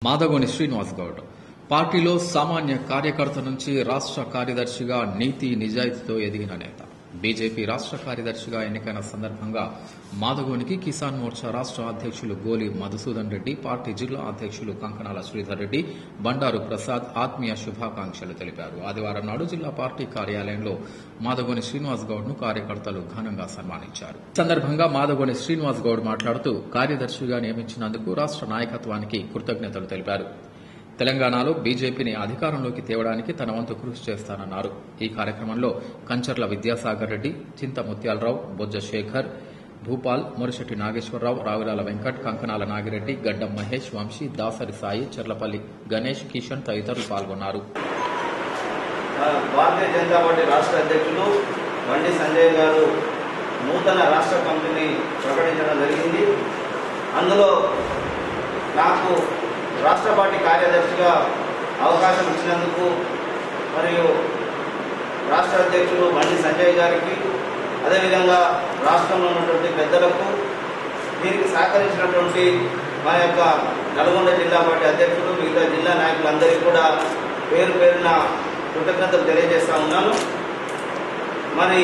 మాదగోని శ్రీనివాస్ గౌడ్ పార్టీలో సామాన్య కార్యకర్త నుంచి రాష్ట్ర కార్యదర్శిగా నీతి నిజాయితీతో ఎదిగిన నేత బీజేపీ రాష్ట్ర కార్యదర్శిగా ఎన్నికైన సందర్భంగా మాదగోనికి కిసాన్ మోర్చా రాష్ట్ర అధ్యక్షులు గోలి మధుసూదన్ రెడ్డి పార్టీ జిల్లా అధ్యక్షులు కంకణాల శ్రీధర్ రెడ్డి బండారు ప్రసాద్ ఆత్మీయ శుభాకాంక్షలు తెలిపారు ఆదివారం నాడు జిల్లా పార్టీ కార్యాలయంలో మాదగోని శ్రీనివాస్ గౌడ్ ను కార్యకర్తలు ఘనంగా సన్మానించారు ఈ సందర్భంగా మాదగోని శ్రీనివాస్ గౌడ్ మాట్లాడుతూ కార్యదర్శిగా నియమించినందుకు రాష్ట్ర నాయకత్వానికి కృతజ్ఞతలు తెలిపారు తెలంగాణలో బీజేపీని అధికారంలోకి తేవడానికి తన వంతు కృషి చేస్తానన్నారు ఈ కార్యక్రమంలో కంచర్ల విద్యాసాగర్ రెడ్డి చింత ముత్యాలరావు బొజ్జ శేఖర్ భూపాల్ మురిశెట్టి నాగేశ్వరరావు రావిలాల వెంకట్ కంకనాల నాగిరెడ్డి గడ్డం మహేష్ వంశీ దాసరి సాయి చెర్లపల్లి గణేష్ కిషన్ తదితరులు పాల్గొన్నారు భారతీయ జనతా పార్టీ రాష్ట్ర అధ్యక్షులు బండి సంజయ్ గారు నూతన రాష్ట్ర కమిటీని ప్రకటించడం జరిగింది అందులో నాకు రాష్ట్ర పార్టీ కార్యదర్శిగా అవకాశం ఇచ్చినందుకు మరియు రాష్ట్ర అధ్యక్షులు బండి సంజయ్ గారికి అదేవిధంగా రాష్ట్రంలో ఉన్నటువంటి పెద్దలకు దీనికి సహకరించినటువంటి మా యొక్క నల్గొండ జిల్లా పార్టీ అధ్యక్షులు మిగతా జిల్లా నాయకులందరికీ కూడా పేరు పేరున కృతజ్ఞతలు తెలియజేస్తా ఉన్నాను మరి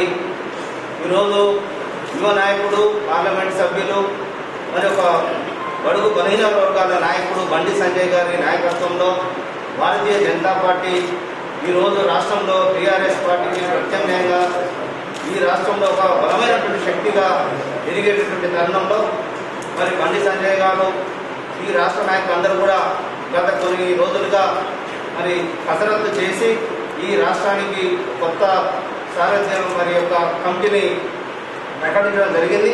ఈరోజు యువ నాయకుడు పార్లమెంట్ సభ్యులు మరి ఒక బడుగు బలహీన వర్గాల నాయకుడు బండి సంజయ్ గారి నాయకత్వంలో భారతీయ జనతా పార్టీ ఈరోజు రాష్ట్రంలో టీఆర్ఎస్ పార్టీకి ప్రత్యామ్నాయంగా ఈ రాష్ట్రంలో ఒక బలమైనటువంటి శక్తిగా ఎదిగేటటువంటి తరుణంలో మరి బండి సంజయ్ గారు ఈ రాష్ట్ర నాయకులందరూ కూడా గత కొన్ని రోజులుగా మరి కసరత్తు చేసి ఈ రాష్ట్రానికి కొత్త సారథ్యం మరి యొక్క కమిటీని ప్రకటించడం జరిగింది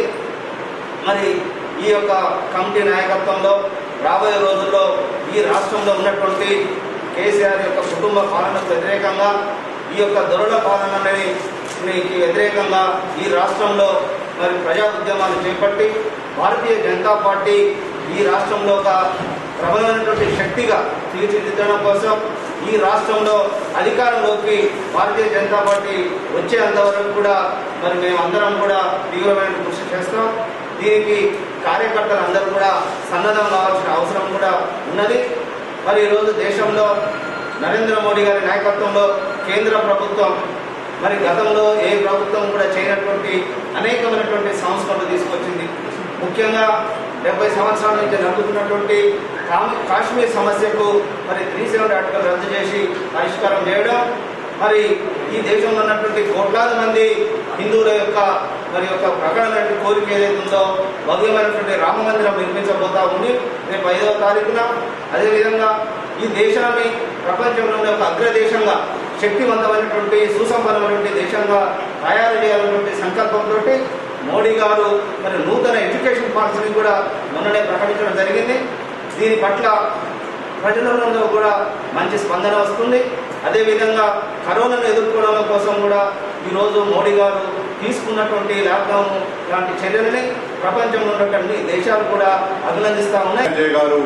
మరి ఈ యొక్క కమిటీ నాయకత్వంలో రాబోయే రోజుల్లో ఈ రాష్ట్రంలో ఉన్నటువంటి కేసీఆర్ యొక్క కుటుంబ పాలనకు వ్యతిరేకంగా ఈ యొక్క దొరల పాలనని కి వ్యతిరేకంగా ఈ రాష్ట్రంలో మరి ప్రజా ఉద్యమాలు చేపట్టి భారతీయ జనతా పార్టీ ఈ రాష్ట్రంలో ఒక ప్రబలమైనటువంటి శక్తిగా తీర్చిదిద్దడం కోసం ఈ రాష్ట్రంలో అధికారంలోకి భారతీయ జనతా పార్టీ వచ్చేంత వరకు కూడా మరి మేమందరం కూడా తీవ్రమైన కృషి చేస్తాం దీనికి కార్యకర్తలు అందరూ కూడా సన్నద్ధం కావాల్సిన అవసరం కూడా ఉన్నది మరి ఈరోజు దేశంలో నరేంద్ర మోడీ గారి నాయకత్వంలో కేంద్ర ప్రభుత్వం మరి గతంలో ఏ ప్రభుత్వం కూడా చేయనటువంటి అనేకమైనటువంటి సంస్కరణలు తీసుకొచ్చింది ముఖ్యంగా డెబ్బై సంవత్సరాల నుంచి నడుపుతున్నటువంటి కామ్- కాశ్మీర్ సమస్యకు మరి త్రీ సెవెంటీ ఆర్టికల్ రద్దు చేసి పరిష్కారం చేయడం మరి ఈ దేశంలో ఉన్నటువంటి కోట్లాది మంది హిందువుల యొక్క మరి యొక్క ప్రకటన కోరిక ఏదైతే ఉందో భవ్యమైనటువంటి రామ మందిరం నిర్మించబోతా ఉంది రేపు ఐదవ తారీఖున అదేవిధంగా ఈ దేశాన్ని ప్రపంచంలోనే ఒక అగ్రదేశంగా శక్తివంతమైనటువంటి సుసంపన్నమైనటువంటి దేశంగా తయారు చేయాలన్నటువంటి సంకల్పంతో మోడీ గారు మరి నూతన ఎడ్యుకేషన్ పాలసీని కూడా మొన్ననే ప్రకటించడం జరిగింది దీని పట్ల ప్రజలలో కూడా మంచి స్పందన వస్తుంది అదేవిధంగా కరోనాను ఎదుర్కోవడం కోసం కూడా ఈరోజు మోడీ గారు తీసుకున్నటువంటి లాక్డౌన్ లాంటి చర్యలని ప్రపంచంలో ఉన్నటువంటి దేశాలు కూడా అభినందిస్తా ఉన్నాయి సంజయ్ గారు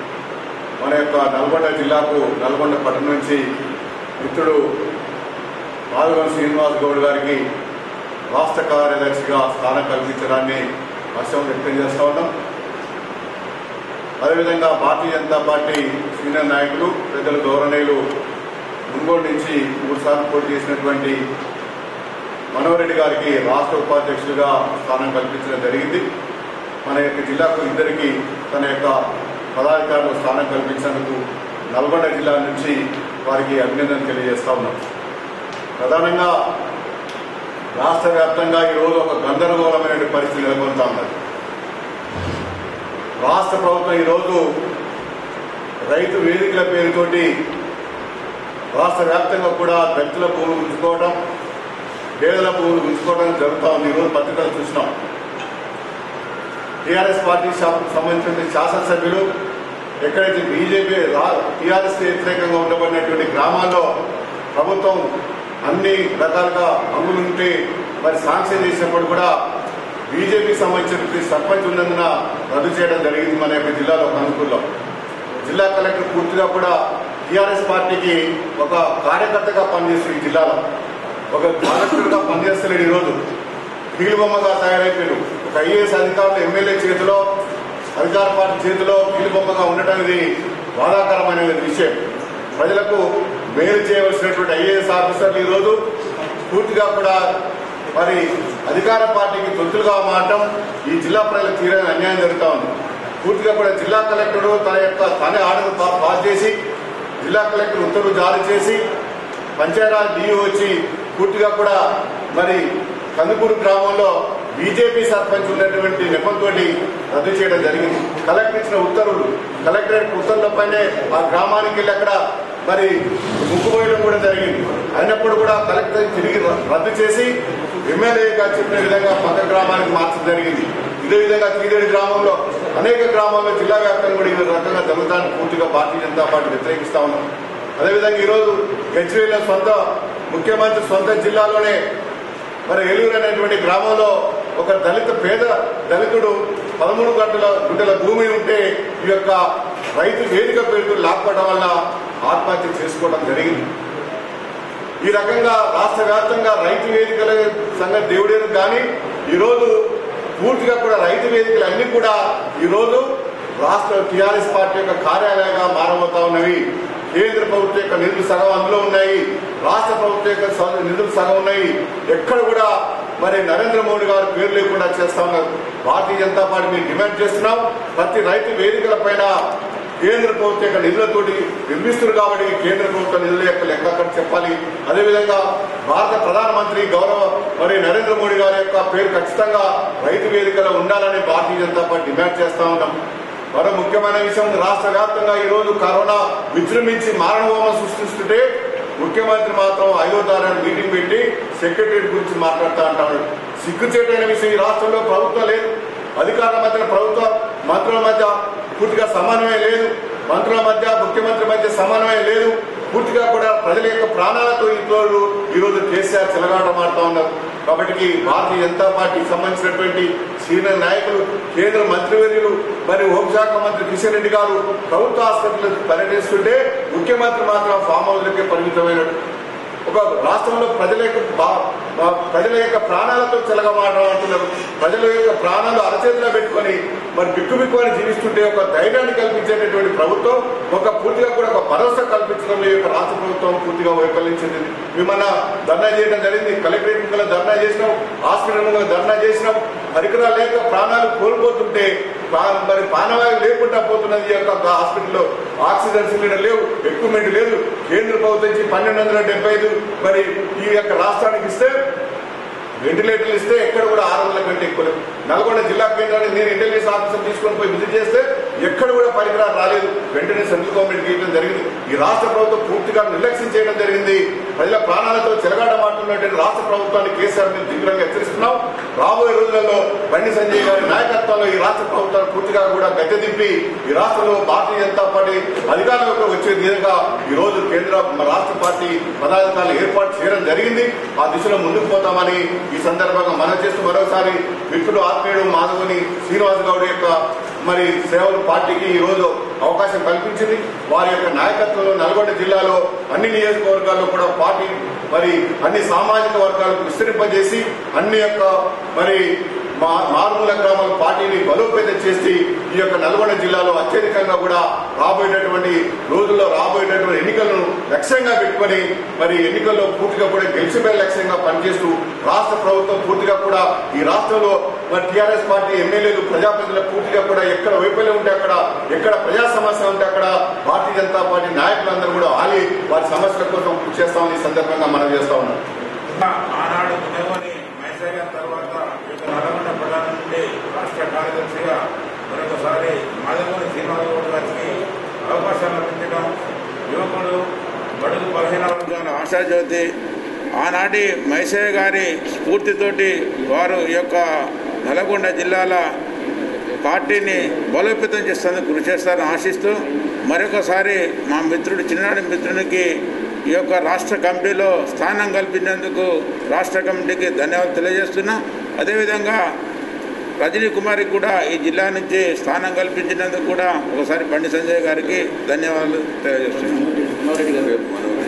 మన యొక్క నల్గొండ జిల్లాకు నల్గొండ పట్టణం నుంచి మిత్రుడు పాల్గొని శ్రీనివాస్ గౌడ్ గారికి రాష్ట్ర కార్యదర్శిగా స్థానం కల్పించడాన్ని హర్షం వ్యక్తం చేస్తా ఉన్నాం అదేవిధంగా భారతీయ జనతా పార్టీ సీనియర్ నాయకులు పెద్దల గౌరవనీయులు మున్గోడు నుంచి మూడు సార్లు పోటీ చేసినటువంటి మనోహర్ రెడ్డి గారికి రాష్ట్ర ఉపాధ్యక్షులుగా స్థానం కల్పించడం జరిగింది మన యొక్క జిల్లాకు ఇద్దరికి తన యొక్క పదాధికారులు స్థానం కల్పించినందుకు నల్గొండ జిల్లా నుంచి వారికి అభినందన తెలియజేస్తా ఉన్నాం ప్రధానంగా రాష్ట్ర వ్యాప్తంగా ఈరోజు ఒక గందరగోళమైన పరిస్థితి నెలకొంటా ఉన్నది రాష్ట్ర ప్రభుత్వం ఈరోజు రైతు వేదికల పేరుతోటి రాష్ట్ర వ్యాప్తంగా కూడా దళితుల భూములు ఉంచుకోవడం పేదల భూములు ఉంచుకోవడం జరుగుతూ ఉంది ఈరోజు పత్రికలు చూసినాం టీఆర్ఎస్ పార్టీ శా- సంబంధించిన శాసనసభ్యులు ఎక్కడైతే బీజేపీ టీఆర్ఎస్ వ్యతిరేకంగా ఉండబడినటువంటి గ్రామాల్లో ప్రభుత్వం అన్ని రకాలుగా అమ్ములుంటే మరి శాంక్షన్ చేసినప్పుడు కూడా బీజేపీకి సంబంధించినటువంటి సర్పంచ్ ఉన్నందున రద్దు చేయడం జరిగింది మన యొక్క జిల్లాలో కనుకూల్లో జిల్లా కలెక్టర్ పూర్తిగా కూడా టీఆర్ఎస్ పార్టీకి ఒక కార్యకర్తగా పనిచేస్తుంది ఈ జిల్లాలో ఒక కలెక్టర్గా పనిచేస్తలేడు ఈరోజు కీలుబొమ్మగా తయారైపోయాడు ఒక ఐఏఎస్ అధికారులు ఎమ్మెల్యే చేతిలో అధికార పార్టీ చేతిలో కీలుబొమ్మగా ఉండటం ఇది బాధాకరమైన విషయం ప్రజలకు మేలు చేయవలసినటువంటి ఐఏఎస్ ఆఫీసర్లు ఈరోజు పూర్తిగా కూడా మరి అధికార పార్టీకి తొత్తులుగా మారటం ఈ జిల్లా ప్రజలకు తీరని అన్యాయం జరుగుతూ ఉంది పూర్తిగా కూడా జిల్లా కలెక్టర్ తన యొక్క తనే ఆర్డర్ పా- పాస్ చేసి జిల్లా కలెక్టర్ ఉత్తర్వులు జారీ చేసి పంచాయరాజ్ డిఓ వచ్చి పూర్తిగా కూడా మరి కందుకూరు గ్రామంలో బీజేపీ సర్పంచ్ ఉన్నటువంటి నెపంతో రద్దు చేయడం జరిగింది కలెక్టర్ ఇచ్చిన ఉత్తర్వులు కలెక్టరేట్ ఉత్తర్వులపైనే ఆ గ్రామానికి వెళ్ళి అక్కడ మరి ముక్కుపోయడం కూడా జరిగింది అయినప్పుడు కూడా కలెక్టర్ తిరిగి ర- రద్దు చేసి ఎమ్మెల్యేగా చెప్పిన విధంగా పక్క గ్రామానికి మార్చడం జరిగింది ఇదే విధంగా తీరేడు గ్రామంలో అనేక గ్రామాల్లో జిల్లా వ్యాప్తంగా కూడా ఈ రకంగా జరుగుతాన్ని పూర్తిగా భారతీయ జనతా పార్టీ వ్యతిరేకిస్తా ఉన్నాం అదేవిధంగా ఈరోజు గజ్వేల సొంత ముఖ్యమంత్రి సొంత జిల్లాలోనే మరి ఏలూరు అనేటువంటి గ్రామంలో ఒక దళిత పేద దళితుడు పదమూడు గంటల గుంటల భూమి ఉంటే ఈ యొక్క రైతు వేదిక పేరుతో లాక్కోవడం వల్ల ఆత్మహత్య చేసుకోవడం జరిగింది ఈ రకంగా రాష్ట్ర వ్యాప్తంగా రైతు వేదికల సంగతి దేవుడేరు కానీ ఈరోజు పూర్తిగా కూడా రైతు వేదికలు అన్ని కూడా ఈరోజు రాష్ట్ర టీఆర్ఎస్ పార్టీ యొక్క కార్యాలయంగా మారబోతా ఉన్నవి కేంద్ర ప్రభుత్వం యొక్క నిధులు సగం అందులో ఉన్నాయి రాష్ట్ర ప్రభుత్వం యొక్క సగం నిధులు సగం ఉన్నాయి ఎక్కడ కూడా మరి నరేంద్ర మోడీ గారు పేరు లేకుండా చేస్తా ఉన్నారు భారతీయ జనతా పార్టీ మేము డిమాండ్ చేస్తున్నాం ప్రతి రైతు వేదికల పైన కేంద్ర ప్రభుత్వం యొక్క నిధులతోటి నిర్మిస్తున్నారు కాబట్టి కేంద్ర ప్రభుత్వ నిధుల యొక్క లెక్క అక్కడ చెప్పాలి అదేవిధంగా భారత ప్రధానమంత్రి గౌరవ మరి నరేంద్ర మోడీ గారి యొక్క పేరు ఖచ్చితంగా రైతు వేదికలో ఉండాలని భారతీయ జనతా పార్టీ డిమాండ్ చేస్తా ఉన్నాం మరో ముఖ్యమైన విషయం రాష్ట్ర వ్యాప్తంగా ఈ రోజు కరోనా విజృంభించి మారణహోమం సృష్టిస్తుంటే ముఖ్యమంత్రి మాత్రం ఐదో తారీఖు మీటింగ్ పెట్టి సెక్రటరీ గురించి మాట్లాడుతూ అంటాడు సిగ్గుచేటైన విషయం ఈ రాష్ట్రంలో ప్రభుత్వం లేదు అధికారుల మధ్య ప్రభుత్వ మంత్రుల మధ్య పూర్తిగా సమన్వయం లేదు మంత్రుల మధ్య ముఖ్యమంత్రి మధ్య సమన్వయం లేదు పూర్తిగా కూడా ప్రజల యొక్క ప్రాణాలతో ఇంట్లో ఈరోజు కేసీఆర్ చెలగాటం ఆడుతా ఉన్నారు కాబట్టి భారతీయ జనతా పార్టీకి సంబంధించినటువంటి సీనియర్ నాయకులు కేంద్ర మంత్రివర్యులు మరి హోంశాఖ మంత్రి కిషన్ రెడ్డి గారు ప్రభుత్వ ఆసుపత్రులకు పర్యటిస్తుంటే ముఖ్యమంత్రి మాత్రం ఫామ్ హౌస్లకే పరిమితమైనట్టు ఒక రాష్ట్రంలో ప్రజల యొక్క బా- బా- ప్రజల యొక్క ప్రాణాలతో చెలగమాటమంటున్నారు ప్రజల యొక్క ప్రాణాలు అరచేతిలో పెట్టుకొని మరి బిక్కుబిక్కుని జీవిస్తుంటే ఒక ధైర్యాన్ని కల్పించేటటువంటి ప్రభుత్వం ఒక పూర్తిగా కూడా ఒక భరోసా కల్పించడంలో ఈ యొక్క రాష్ట్ర ప్రభుత్వం పూర్తిగా వైఫల్యించింది మేమన్నా ధర్నా చేయడం జరిగింది కలెక్టరేట్ ముంగల ధర్నా చేసినాం హాస్పిటల్ ముంగల ధర్నా చేసినాం పరికరాలు లేక ప్రాణాలు కోల్పోతుంటే పా- మరి ప్రాణవాయు లేకుండా పోతున్నది ఈ యొక్క హాస్పిటల్లో ఆక్సిజన్ సిలిండర్ లేవు ఎక్విప్మెంట్ లేదు కేంద్ర ప్రభుత్వం నుంచి పన్నెండు వందల డెబ్బై ఐదు మరి ఈ యొక్క రాష్ట్రానికి ఇస్తే వెంటిలేటర్లు ఇస్తే ఎక్కడ కూడా ఆరు వందల కంటే ఎక్కువ లేవు. నల్గొండ జిల్లా కేంద్రానికి నేను ఇంటెలిజెన్స్ ఆఫీసర్ తీసుకొని పోయి విజిట్ చేస్తే ఎక్కడ కూడా పరికరాలు రాలేదు వెంటనే సెంట్రల్ గవర్నమెంట్ గీయడం జరిగింది ఈ రాష్ట్ర ప్రభుత్వం పూర్తిగా నిర్లక్ష్యం చేయడం జరిగింది ప్రజల ప్రాణాలతో చెలగాటమాడుతున్నటువంటి రాష్ట్ర ప్రభుత్వాన్ని కేసీఆర్ మేము తీవ్రంగా హెచ్చరిస్తున్నాం రాబోయే రోజులలో బండి సంజయ్ గారి నాయకత్వంలో ఈ రాష్ట్ర ప్రభుత్వాన్ని పూర్తిగా కూడా గద్దె దింపి ఈ రాష్ట్రంలో భారతీయ జనతా పార్టీ అధికారంలోకి వచ్చే విధంగా ఈ రోజు కేంద్ర రాష్ట్ర పార్టీ పదాధికారులు ఏర్పాటు చేయడం జరిగింది ఆ దిశలో ముందుకు పోతామని ఈ సందర్భంగా మనం చేస్తూ మరోసారి మిత్రుడు ఆత్మీయుడు మాధవుని శ్రీనివాస్ గౌడ్ యొక్క మరి సేవలు పార్టీకి ఈ రోజు అవకాశం కల్పించింది వారి యొక్క నాయకత్వంలో నల్గొండ జిల్లాలో అన్ని నియోజకవర్గాల్లో కూడా పార్టీ మరి అన్ని సామాజిక వర్గాలకు విస్తరింపజేసి అన్ని యొక్క మరి మా- మారుమూల గ్రామాల పార్టీని బలోపేతం చేసి ఈ యొక్క నల్గొండ జిల్లాలో అత్యధికంగా కూడా రాబోయేటటువంటి రోజుల్లో రాబోయేటటువంటి ఎన్నికలను లక్ష్యంగా పెట్టుకొని మరి ఎన్నికల్లో పూర్తిగా కూడా గెలిచిపోయే లక్ష్యంగా పనిచేస్తూ రాష్ట్ర ప్రభుత్వం పూర్తిగా కూడా ఈ రాష్ట్రంలో మరి టీఆర్ఎస్ పార్టీ ఎమ్మెల్యేలు ప్రజాప్రతినిధులు పూర్తిగా కూడా ఎక్కడ వైఫల్యం ఉంటే అక్కడ ఎక్కడ ప్రజా సమస్య ఉంటే అక్కడ భారతీయ జనతా పార్టీ నాయకులందరూ కూడా ఆలి వారి సమస్యల కోసం కృషి చేస్తామని ఈ సందర్భంగా మనం చేస్తా ఉన్నాం ఆనాడు మునగోని మైసూర్ గారి తర్వాత ఇక నల్గొండ ప్రధాన నుండి రాష్ట్ర కార్యదర్శిగా మరొకసారి మాధవని శ్రీనివాసరావు గారికి అవకాశాలు లభించడం యువకుడు బడుగు బలహీన వర్గాల ఆశాజ్యోతి ఆనాటి మైసయ్య గారి స్ఫూర్తితోటి వారు ఈ యొక్క నల్గొండ జిల్లాల పార్టీని బలోపేతం చేసేందుకు కృషి చేస్తారని ఆశిస్తూ మరొకసారి మా మిత్రుడు చిన్ననాటి మిత్రునికి ఈ యొక్క రాష్ట్ర కమిటీలో స్థానం కల్పించేందుకు రాష్ట్ర కమిటీకి ధన్యవాదాలు తెలియజేస్తున్నా అదేవిధంగా రజనీ కుమారికి కూడా ఈ జిల్లా నుంచి స్థానం కల్పించినందుకు కూడా ఒకసారి బండి సంజయ్ గారికి ధన్యవాదాలు తెలియజేస్తున్నాను